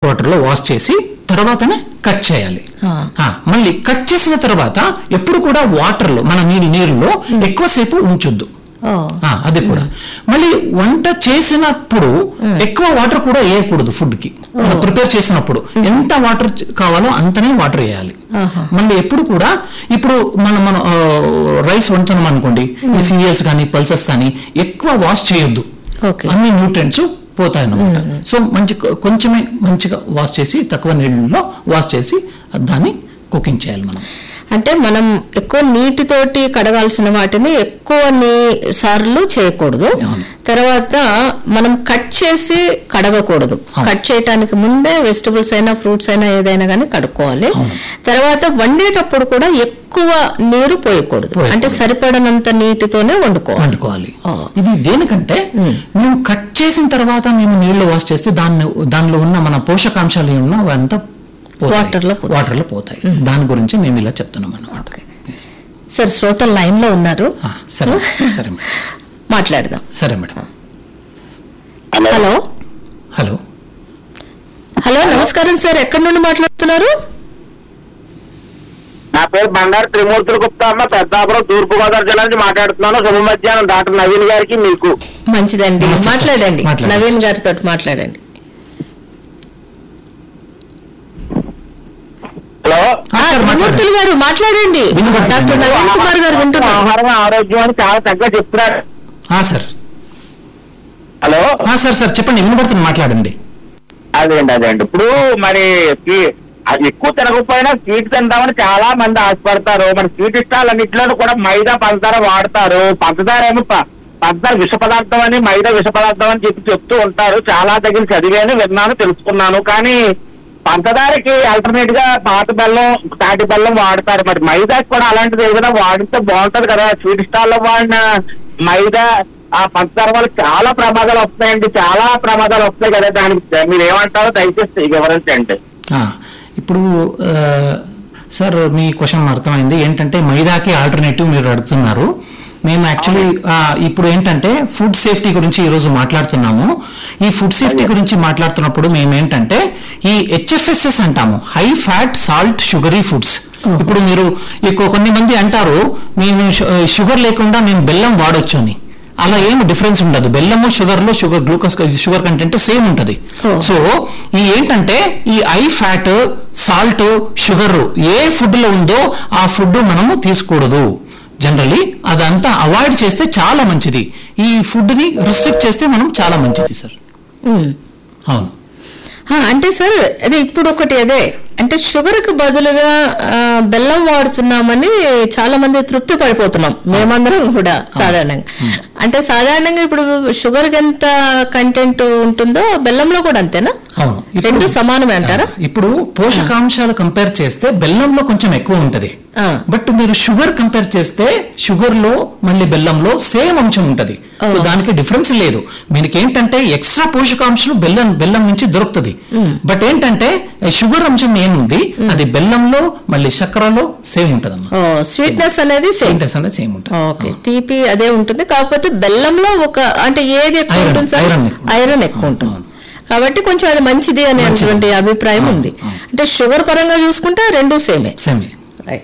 Water లో wash చేసి తర్వాతనే కట్ చేయాలి ఆ. ఆ, మళ్ళీ కట్ చేసిన తర్వాత ఎప్పుడు కూడా వాటర్ లో మన నీళ్ళు నీళ్ళలో ఎక్కువసేపు ఉంచొద్దు ఓ ఆ, అది కూడా మళ్ళీ వంట చేసినప్పుడు ఎక్కువ వాటర్ కూడా వేయకూడదు ఫుడ్ కి మనం ప్రిపేర్ చేసినప్పుడు ఎంత వాటర్ కావాలో అంతనే వాటర్ వేయాలి ఆహా. మళ్ళీ ఎప్పుడు కూడా ఇప్పుడు మనం మనం రైస్ వండుతున్నాం అనుకోండి ఈ సీరియల్స్ కానీ పల్సెస్ కానీ ఎక్కువ వాష్ చేయొద్దు ఓకే అన్ని న్యూట్రియంట్స్ పోతాయి అన్నమాట సో మంచి కొంచెమే మంచిగా వాష్ చేసి తక్కువ నీళ్ళలో వాష్ చేసి దాన్ని కుకింగ్ చేయాలి మనం అంటే మనం ఎక్కువ నీటితోటి కడగాల్సిన వాటిని ఎక్కువ నీ సార్లు చేయకూడదు అవును. తర్వాత మనం కట్ చేసి కడగకూడదు అవును. కట్ చేయడానికి ముందే వెజిటబుల్స్ అయినా ఫ్రూట్స్ అయినా ఏదైనా కానీ కడుక్కోవాలి అవును. తర్వాత వండేటప్పుడు కూడా ఎక్కువ నీరు పోయకూడదు పోయకూడదు. అంటే సరిపడనంత నీటితోనే వండుకోవాలి వండుకోవాలి ఆ. ఇది దేనికంటే మేము కట్ చేసిన తర్వాత మేము నీళ్లు వాష్ చేస్తే దాన్ని దానిలో ఉన్న మన పోషకాంశాలు ఏమన్నా అవంతా Water లో పోతాయి. వాటర్ లో పోతాయి దాని గురించి మేము ఇలా చెప్తున్నాం అన్నమాట సార్ శ్రోతలు లైన్ లో ఉన్నారు ఆ, సరే సరే మేడం మాట్లాడదాం సరే మేడం హలో హలో హలో నమస్కారం సార్ ఎక్కడి నుండి మాట్లాడుతున్నారు నా పేరు బండారు త్రిమూర్తుల గుప్తా అమ్మ పెద్దాపురం తూర్పు గోదావరి జిల్లా నుంచి మాట్లాడుతున్నాను శుభ మధ్యాహ్నం డాక్టర్ నవీన్ గారికి మీకు మంచిదండి నమస్తే సార్. మాట్లాడండి మాట్లాడండి. నవీన్ గారితో మాట్లాడండి హలో ఆ, ఆ, సార్, మాట్లాడండి. త్రిమూర్తులు గారు మాట్లాడండి వినపడుతుంది. డాక్టర్ నవీన్ కుమార్ గారు వింటున్నారు ఆహారం ఆరోగ్యం అని చాలా చక్కగా చెప్తున్నారు ఆ, సార్ హలో ఆ, సార్ సార్ చెప్పండి వినబడుతుంది మాట్లాడండి అదేండి అదేండి ఇప్పుడు మరి స్వీ- అది ఎక్కువ తినకపోయినా స్వీట్ తిందామని చాలా మంది ఆశపడతారు మరి స్వీట్ ఇష్టాలన్నింటిలో కూడా మైదా పంచదార వాడతారు పంచదార ఏమో ప- పంచదార విష పదార్థం అని మైదా విష పదార్థం అని చెప్పి చెప్తూ ఉంటారు చాలా దగ్గర చదివాను విన్నాను తెలుసుకున్నాను కానీ పంచదారకి ఆల్టర్నేట్ గా పాత బెల్లం తాటి బెల్లం వాడతారు మరి మైదాకి కూడా అలాంటిది ఏదైనా వాడితే బాగుంటది కదా స్వీట్ స్టాల్లో వాడిన మైదా ఆ పంచదార వల్ల చాలా ప్రమాదాలు వస్తాయండి చాలా ప్రమాదాలు వస్తాయి కదా దానికి మీరు ఏమంటారో దయచేసి వివరించండి ఆ, ఇప్పుడు ఆ, సార్ మీ క్వశ్చన్ అర్థమైంది ఏంటంటే మైదాకి ఆల్టర్నేటివ్ మీరు అడుగుతున్నారు మేము యాక్చువల్లీ ఇప్పుడు ఏంటంటే ఫుడ్ సేఫ్టీ గురించి ఈ రోజు మాట్లాడుతున్నాము ఈ ఫుడ్ సేఫ్టీ గురించి మాట్లాడుతున్నప్పుడు మేము ఏంటంటే ఈ హెచ్ఎఫ్ఎస్ఎస్ అంటాము high fat salt sugary foods ఇప్పుడు మీరు ఎక్కువ కొన్ని మంది అంటారు మేము షుగర్ లేకుండా మేము బెల్లం వాడొచ్చు అని అలా ఏమి డిఫరెన్స్ ఉండదు బెల్లము షుగర్ లో sugar glucose sugar content same ఉంటది Oh. సో ఈ ఏంటంటే ఈ ఐ ఫ్యాట్ సాల్ట్ షుగర్ ఏ ఫుడ్ లో ఉందో ఆ ఫుడ్ మనము తీసుకోకూడదు జనరలీ అదంతా అవాయిడ్ చేస్తే చాలా మంచిది ఈ ఫుడ్ ని రిస్ట్రిక్ట్ చేస్తే మనం చాలా మంచిది సార్ ఉమ్. అవును ఆ, అంటే సార్ అదే ఇప్పుడు ఒకటి అదే అంటే షుగర్ కు బదులుగా ఆ, బెల్లం వాడుతున్నామని చాలా మంది తృప్తి పడిపోతున్నాం మేమందరం కూడా సాధారణంగా అంటే సాధారణంగా ఇప్పుడు షుగర్ కి ఎంత కంటెంట్ ఉంటుందో బెల్లంలో కూడా అంతేనా అవును ఇప్పుడు- రెండు సమానమే అంటారా ఇప్పుడు పోషకాంశాలు కంపేర్ చేస్తే బెల్లంలో కొంచెం ఎక్కువ ఉంటది ఆ. బట్ మీరు షుగర్ కంపేర్ చేస్తే షుగర్ లో మళ్ళీ బెల్లంలో సేమ్ అంశం ఉంటది సో దానికి డిఫరెన్స్ లేదు మీకు ఏంటంటే ఎక్స్ట్రా పోషకాంశాలు బెల్లం బెల్లం నుంచి దొరుకుతుంది బట్ ఏంటంటే షుగర్ అంశం ఏముంది అది బెల్లంలో మళ్ళీ చక్కెరలో సేమ్ ఉంటదమ్మా ఓ స్వీట్నెస్ అనేది సేమ్ సేమ్ అనేది సేమ్ ఉంటుంది ఓకే తీపి అదే ఉంటుంది కాకపోతే బెల్లంలో ఒక అంటే ఏది ఎక్కువ ఐరన్, ఉంటుంది సార్ ఐరన్ ఎక్కువ. ఐరన్ ఎక్కువ ఉంటుంది అవును. కాబట్టి కొంచెం అది మంచిది అనేటువంటి అభిప్రాయం అవును, ఉంది అవును. అంటే షుగర్ పరంగా చూసుకుంటే రెండు సేమే సేమ్ రైట్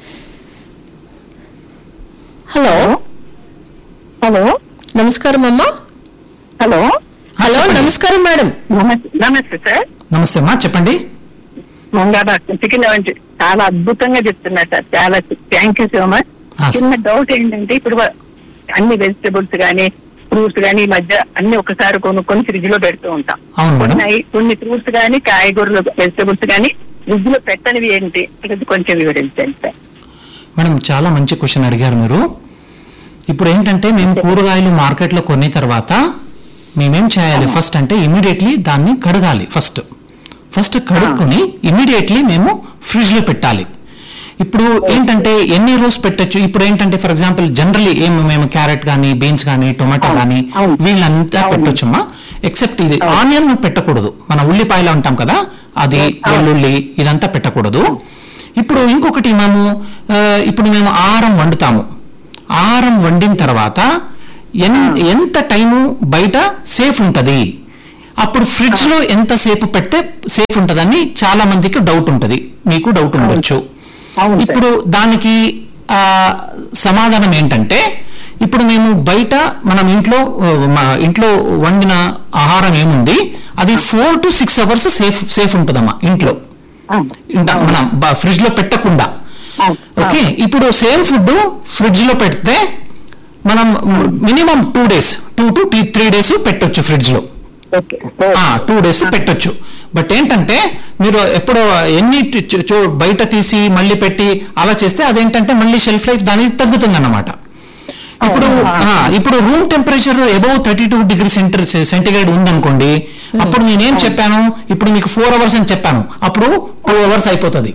హలో హలో నమస్కారం అమ్మా హలో హలో నమస్కారం మేడం నమస్తే నమస్తే సార్ నమస్తే అమ్మా చెప్పండి మంగాళ చికెన్ వంటి చాలా అద్భుతంగా చెప్తున్నారు సార్ చాలా థ్యాంక్ యూ సో మచ్ ఆ, చిన్న డౌట్ ఏంటంటే ఇప్పుడు వ- అన్ని వెజిటబుల్స్ కానీ ఫ్రూట్స్ కానీ ఈ మధ్య అన్ని ఒకసారి కొనుక్కొని ఫ్రిడ్జ్ లో పెడుతూ ఉంటాం అవును మేడం. కొన్ని ఐ- కొన్ని ఫ్రూట్స్ కానీ కాయగూరలు వెజిటబుల్స్ కానీ ఫ్రిడ్జ్ లో పెట్టనివి ఏంటి ఇది కొంచెం వివరించండి సార్ మేడం చాలా మంచి క్వశ్చన్ అడిగారు మీరు ఇప్పుడు ఏంటంటే మేము కూరగాయలు మార్కెట్లో కొన్న తర్వాత మేమేం చేయాలి ఫస్ట్ అంటే ఇమీడియట్లీ దాన్ని కడగాలి ఫస్ట్ ఫస్ట్ కడుక్కొని ఇమీడియట్లీ మేము ఫ్రిడ్జ్ లో పెట్టాలి ఇప్పుడు ఏంటంటే ఎన్ని రోజు పెట్టొచ్చు ఇప్పుడు ఏంటంటే ఫర్ ఎగ్జాంపుల్ జనరలీ ఏం మేము క్యారెట్ కానీ బీన్స్ కానీ టొమాటో కానీ అవును. వీళ్ళంతా అవును. పెట్టొచ్చమ్మా ఎక్సెప్ట్ ఇది ఆనియన్ పెట్టకూడదు మన ఉల్లిపాయలు అంటాం కదా అది వెల్లుల్లి ఇదంతా పెట్టకూడదు ఇప్పుడు ఇంకొకటి మేము ఆ, ఇప్పుడు మేము ఆహారం వండుతాము ఆహారం వండిన తర్వాత ఎన్ ఎంత టైము బయట సేఫ్ ఉంటది అప్పుడు ఫ్రిడ్జ్ లో ఎంతసేపు పెడితే సేఫ్ ఉంటుందని చాలా మందికి డౌట్ ఉంటది మీకు డౌట్ ఉండొచ్చు అవును సార్. ఇప్పుడు దానికి ఆ, సమాధానం ఏంటంటే ఇప్పుడు మేము బయట మనం ఇంట్లో ఆ, మా ఇంట్లో వండిన ఆహారం ఏముంది అది four to six hours safe safe ఉంటుందమ్మా ఇంట్లో ఇంట- మనం ఫ్రిడ్జ్ లో పెట్టకుండా ఓకే ఇప్పుడు సేమ్ ఫుడ్ ఫ్రిడ్జ్ లో పెడితే మనం minimum two days two to three days పెట్టొచ్చు ఫ్రిడ్జ్ లో ఓకే టూ డేస్ పెట్టొచ్చు బట్ ఏంటంటే మీరు ఎప్పుడు ఎన్ని టి- చో- చో- బయట తీసి మళ్ళీ పెట్టి అలా చేస్తే అదేంటంటే మళ్ళీ షెల్ఫ్ లైఫ్ దానికి తగ్గుతుంది అన్నమాట ఇప్పుడు ఆ, ఇప్పుడు room temperature above thirty two degree centre centigrade ఉందనుకోండి అప్పుడు నేనేం చెప్పాను ఇప్పుడు మీకు ఫోర్ అవర్స్ అని చెప్పాను అప్పుడు టూ అవర్స్ అయిపోతుంది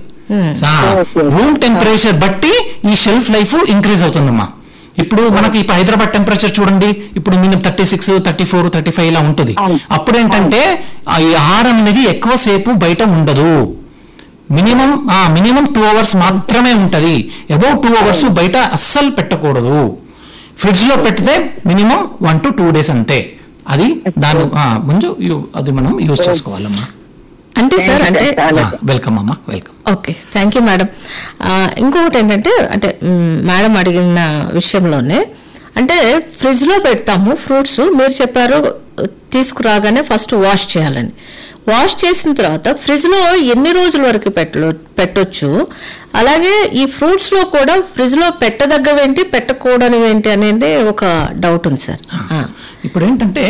రూమ్ టెంపరేచర్ బట్టి ఈ షెల్ఫ్ లైఫ్ ఇంక్రీజ్ అవుతుందమ్మా ఇప్పుడు మనకి ఇప్పుడు హైదరాబాద్ టెంపరేచర్ చూడండి ఇప్పుడు minimum thirty six thirty four thirty five ఇలా ఉంటుంది అవును. అప్పుడు ఏంటంటే ఆ ఈ ఆహారం అనేది ఎక్కువసేపు బయట ఉండదు మినిమం మినిమం టూ అవర్స్ మాత్రమే ఉంటది అబౌవ్ టూ అవర్స్ బయట అస్సలు పెట్టకూడదు ఫ్రిడ్జ్ లో పెడితే minimum one to two days అంతే అది దాని ఆ, ముందు యు- అది మనం యూజ్ చేసుకోవాలమ్మా అంటే సార్ అంటే వెల్కమ్ అమ్మా welcome okay thank you madam ఆ, ఇంకొకటి ఏంటంటే అంటే మ్, మేడం అడిగిన విషయంలోనే అంటే ఫ్రిడ్జ్ లో పెడతాము ఫ్రూట్స్ మీరు చెప్పారు తీసుకురాగానే ఫస్ట్ వాష్ చేయాలని వాష్ చేసిన తర్వాత ఫ్రిడ్జ్ లో ఎన్ని రోజుల వరకు పెట్ట పెట్టొచ్చు అలాగే ఈ ఫ్రూట్స్ లో కూడా ఫ్రిడ్జ్ లో పెట్టదగ్గవేంటి పెట్టకూడనివి ఏంటి అనేది ఒక డౌట్ ఉంది సార్ ఆ. ఇప్పుడు ఏంటంటే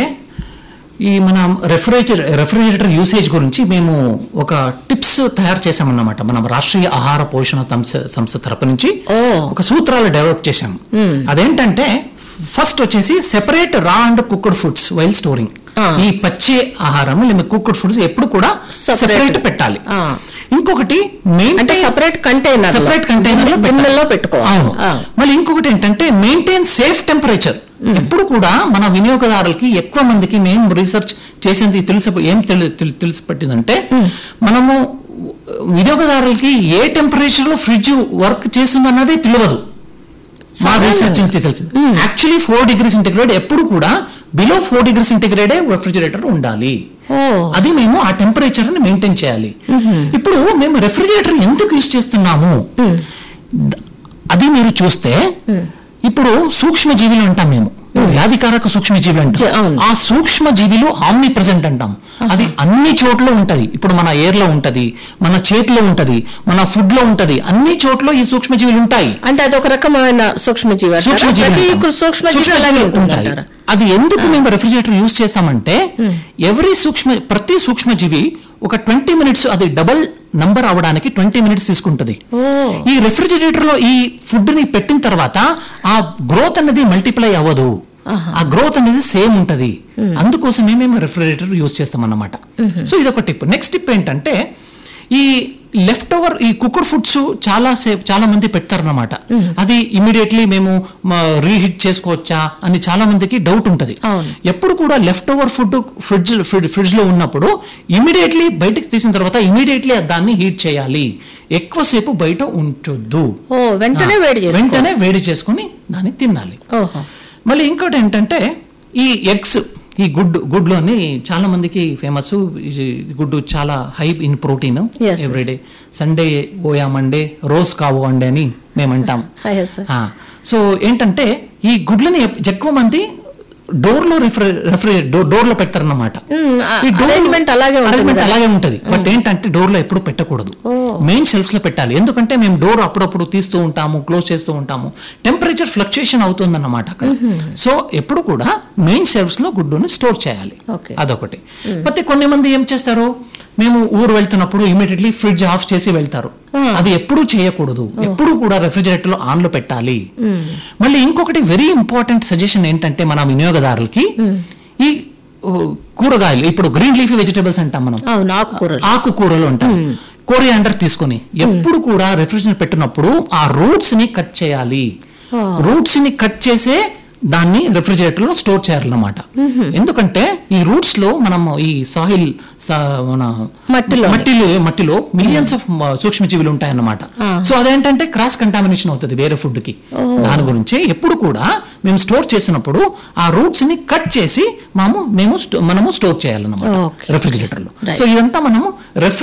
ఈ మన రెఫ్రిజరేటర్ రెఫ్రిజిరేటర్ యూసేజ్ గురించి మేము ఒక టిప్స్ తయారు చేసామన్నమాట మనం రాష్ట్రీయ ఆహార పోషణ సంస్థ సంస్థ తరపు నుంచి ఓ. ఒక సూత్రాలు డెవలప్ చేశాం అదేంటంటే ఫస్ట్ వచ్చేసి separate raw and cooked foods while storing ఆ. ఈ పచ్చి ఆహారం లేదా కుక్డ్ ఫుడ్స్ ఎప్పుడు కూడా Separate. సెపరేట్ పెట్టాలి ఆ. ఇంకొకటి మెయిన్ అంటే separate container లో. సెపరేట్ కంటైనర్ లో గిన్నెల్లో పెట్టాలి. పెట్టుకోవాలి. అవును ఆ. మళ్ళీ ఇంకొకటి ఏంటంటే మెయింటైన్ సేఫ్ టెంపరేచర్ ఎప్పుడు కూడా మన వినియోగదారులకి ఎక్కువ మందికి మేము రీసెర్చ్ చేసింది తెలిసి ఏం తెలి తెలి- తెలిసి పట్టిందంటే మనము వినియోగదారులకి ఏ టెంపరేచర్ లో ఫ్రిడ్జ్ వర్క్ చేస్తుంది అన్నది తెలియదు మా సాధారణంగా. రీసెర్చ్ నుంచి తెలిసింది యాక్చువల్లీ ఫోర్ డిగ్రీ సెంటిగ్రేడ్ ఎప్పుడు కూడా బిలో ఫోర్ డిగ్రీ సెంటిగ్రేడే రెఫ్రిజిరేటర్ ఉండాలి ఓ. అది మేము ఆ టెంపరేచర్ ని మెయింటైన్ చేయాలి ఇప్పుడు మేము రెఫ్రిజిరేటర్ ఎందుకు యూజ్ చేస్తున్నాము ద- అది మీరు చూస్తే ఇప్పుడు సూక్ష్మ జీవులు అంటాం మేము వ్యాధికారక సూక్ష్మ జీవులు జ- అంటాం అవును. ఆ సూక్ష్మ జీవిలు ఆమ్ని ప్రెసెంట్ అంటాం అది అన్ని చోట్ల ఉంటది ఇప్పుడు మన ఎయిర్ లో ఉంటది మన చేతిలో ఉంటది మన ఫుడ్ లో ఉంటది అన్ని చోట్ల ఈ సూక్ష్మ జీవులు ఉంటాయి అంటే అది ఒక రకమైన సూక్ష్మజీవి అంటారా? సూక్ష్మజీవి ప్రతి అంటాం. సూక్ష్మజీవి అలాగే సూక్ష్మజీవులు ఉంటుంది ఉంటాయి. అంటారా? అది ఎందుకు మేము రెఫ్రిజిరేటర్ యూజ్ చేస్తామంటే ఎవరి సూక్ష్మ ప్రతి సూక్ష్మజీవి ఒక ట్వంటీ మినిట్స్ అది డబల్ నంబర్ అవడానికి ట్వంటీ మినిట్స్ తీసుకుంటది ఓ. ఈ రెఫ్రిజిరేటర్ లో ఈ ఫుడ్ ని పెట్టిన తర్వాత ఆ గ్రోత్ అనేది మల్టిప్లై అవ్వదు ఆ గ్రోత్ అనేది సేమ్ ఉంటది అందుకోసమే మేము రెఫ్రిజిరేటర్ యూజ్ చేస్తాం అన్నమాట సో ఇది ఒక టిప్ నెక్స్ట్ టిప్ ఏంటంటే ఈ లెఫ్ట్ ఓవర్ ఈ కుక్డ్ ఫుడ్స్ చాలా సేపు చాలా మంది పెడతారన్నమాట అది ఇమీడియట్లీ మేము రీహీట్ చేసుకోవచ్చా అని చాలా మందికి డౌట్ ఉంటది అవును. ఎప్పుడు కూడా leftover food fridge fridge లో ఉన్నప్పుడు ఇమీడియట్లీ బయటకు తీసిన తర్వాత ఇమీడియట్లీ దాన్ని హీట్ చేయాలి ఎక్కువసేపు బయట ఉంచొద్దు ఓ వెంటనే ఆ, వేడి చేసుకో వెంటనే వేడి చేసుకుని దాన్ని తినాలి ఓహో మళ్ళీ ఇంకోటి ఏంటంటే ఈ ఎగ్స్ ఈ గుడ్డు గుడ్లోని చాలా మందికి ఫేమస్ గుడ్డు చాలా high in protein Yes, yes. Everyday Sunday ఓయా మండే రోజ్ కావు అండే అని మేము అంటాం Ah, yes, sir. ఆ, సో ఏంటంటే ఈ గుడ్లని ఎప్- ఎక్కువ మంది డోర్ లో రిఫ్రి రిఫ్రి డోర్ లో పెడతారన్నమాట మ్మ్, ఆ ఈ door లో- arrangement అలాగే ఉంటుంది arrangement కదా. అలాగే ఉంటది బట్ ఏంటంటే డోర్ లో ఎప్పుడు పెట్టకూడదు మెయిన్ షెల్ఫ్స్ లో పెట్టాలి ఎందుకంటే మేము డోర్ అప్పుడప్పుడు తీస్తూ ఉంటాము క్లోజ్ చేస్తూ ఉంటాము టెంపరేచర్ ఫ్లక్చుయేషన్ అవుతుంది అన్నమాట అక్కడ సో ఎప్పుడు కూడా మెయిన్ షెల్ఫ్స్ లో గుడ్డుని స్టోర్ చేయాలి Okay. అదొకటి అయితే కొన్ని మంది ఏం చేస్తారు మేము ఊరు వెళ్తున్నప్పుడు ఇమీడియట్లీ ఫ్రిడ్జ్ ఆఫ్ చేసి వెళ్తారు అది ఎప్పుడూ చేయకూడదు ఎప్పుడు కూడా రెఫ్రిజిరేటర్ లో ఆన్ లో పెట్టాలి మళ్ళీ ఇంకొకటి వెరీ ఇంపార్టెంట్ సజెషన్ ఏంటంటే మన వినియోగదారులకి ఈ ఓ, కూరగాయలు ఇప్పుడు గ్రీన్ లీఫీ వెజిటేబుల్స్ అంటాం మనం అవును ఆకుకూరలు ఆకుకూరలు ఉంటాయి కోరియాండర్ తీసుకొని ఎప్పుడు కూడా రెఫ్రిజిరేటర్ పెట్టినప్పుడు ఆ రూట్స్ ని కట్ చేయాలి రూట్స్ ని కట్ చేసే దాన్ని రెఫ్రిజిరేటర్ లో స్టోర్ చేయాలన్నమాట ఎందుకంటే ఈ రూట్స్ లో మనం ఈ సాహిల్ మన మట్టిలో. మట్టిలో మట్టిలో మిలియన్స్ ఆఫ్ సూక్ష్మజీవులు ఉంటాయన్నమాట సో అదేంటంటే క్రాస్ కంటామినేషన్ అవుతుంది వేరే ఫుడ్ కి దాని గురించి ఎప్పుడు కూడా మేము స్టోర్ చేసినప్పుడు ఆ రూట్స్ ని కట్ చేసి మనము మేము స్టో- మనము స్టోర్ చేయాలన్నమాట Okay. రెఫ్రిజిరేటర్ లో Right. సో ఇదంతా మనము రెఫ్